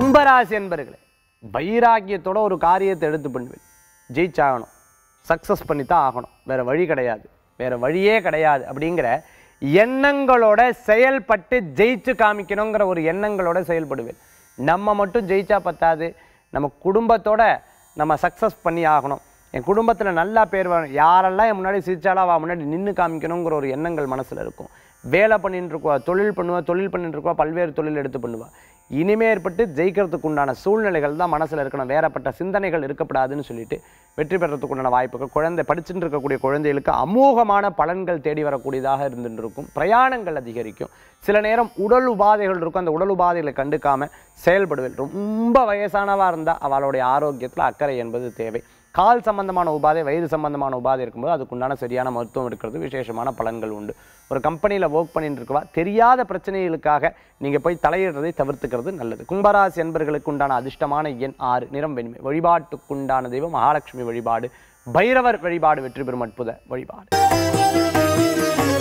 கும்பராசி என்பர்களே வைராக்கியத்தோட ஒரு காரியத்தை எடுத்து பண்ணுவேன் ஜெயிச்சாகணும் சக்ஸஸ் பண்ணி தான் ஆகணும் வேற வழி கிடையாது வேற வழியே கிடையாது அப்படிங்கிற எண்ணங்களோட செயல்பட்டு ஜெயிச்சு காமிக்கணுங்கிற ஒரு எண்ணங்களோட செயல்படுவேன் நம்ம மட்டும் ஜெயிச்சா பத்தாது நம்ம குடும்பத்தோட நம்ம சக்ஸஸ் பண்ணி ஆகணும் என் குடும்பத்தில் நல்லா பேர் வேணும் யாரெல்லாம் என் முன்னாடி சிரிச்சாலும் அவள் முன்னாடி நின்று காமிக்கணுங்கிற ஒரு எண்ணங்கள் மனசில் இருக்கும் வேலை பண்ணிட்டு இருக்குவா தொழில் பண்ணுவா தொழில் பண்ணிட்டு இருக்குவா பல்வேறு தொழில் எடுத்து பண்ணுவா இனிமே ஏற்பட்டு ஜெயிக்கிறதுக்கு உண்டான சூழ்நிலைகள் தான் மனசில் இருக்கணும் வேறப்பட்ட சிந்தனைகள் இருக்கப்படாதுன்னு சொல்லிட்டு வெற்றி பெறத்துக்கு உண்டான வாய்ப்புகள் குழந்தை படிச்சுட்டு இருக்கக்கூடிய குழந்தைகளுக்கு அமோகமான பலன்கள் தேடி வரக்கூடியதாக இருந்துட்டு இருக்கும் பிரயாணங்கள் அதிகரிக்கும் சில நேரம் உடல் உபாதைகள் இருக்கும் அந்த உடல் உபாதைகளை கண்டுக்காம செயல்படுவேன் ரொம்ப வயசானவா இருந்தால் அவளுடைய ஆரோக்கியத்தில் அக்கறை என்பது தேவை கால் சம்பந்தமான உபாதை வயிறு சம்பந்தமான உபாதை இருக்கும்போது அதுக்குண்டான சரியான மருத்துவம் இருக்கிறது விசேஷமான பலன்கள் உண்டு ஒரு கம்பெனியில் ஒர்க் பண்ணிட்டு இருக்கவா தெரியாத பிரச்சனைகளுக்காக நீங்கள் போய் தலையிடுறதை தவிர்த்துக்கிறது நல்லது கும்பராசி என்பர்களுக்கு உண்டான அதிர்ஷ்டமான எண் ஆறு நிறம் வெண்மை வழிபாட்டுக்குண்டான தெய்வம் மகாலட்சுமி வழிபாடு பைரவர் வழிபாடு வெற்றி பெறும் அற்புத வழிபாடு